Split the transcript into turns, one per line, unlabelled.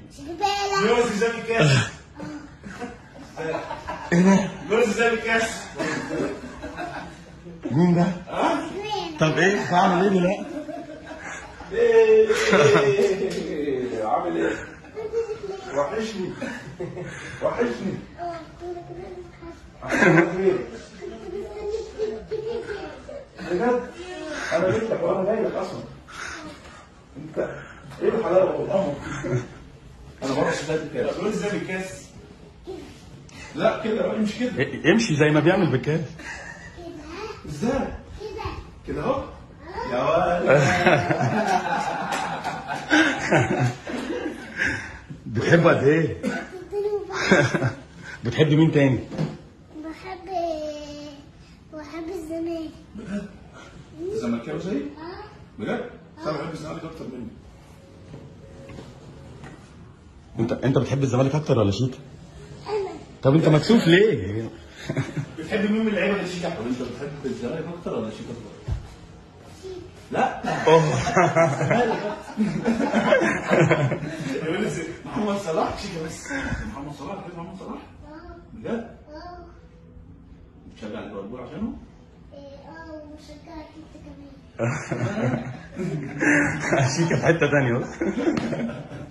شيكابالا
جوز زي الكاس جوز زي الكاس
مين ده؟
ها؟
طب ايه؟ بعمل ايه دلوقتي؟
ايه عامل ايه؟ وحشني وحشني بجد انا جيت لك وانا جاي لك اصلا انت ايه الحلاوه والامر انا ما اعرفش ازاي الكاس قول ازاي الكاس لا كده بقى مش كده
إيه- امشي زي ما بيعمل بالكاس
ازاي كده اهو يا ولد
بتحبه قد ايه؟ بتحب مين تاني؟
بحب بحب الزمالك
بجد انت زملكاوي زيي بجد انا بحب الزمالك اكتر مني
انت انت بتحب الزمالك اكتر ولا شيكا؟
انا
طب انت مكسوف ليه؟
بتحب مين من اللعيبه اللي شيكا طب انت بتحب الزمالك اكتر ولا شيكا اكتر لا يقول لي زي- محمد صلاح شيكا بس محمد صلاح بتحب محمد صلاح بجد
اه
بتشجع ليفربول عشانه
اه ومشجعك انت كمان
شيكا في حته تانيه بص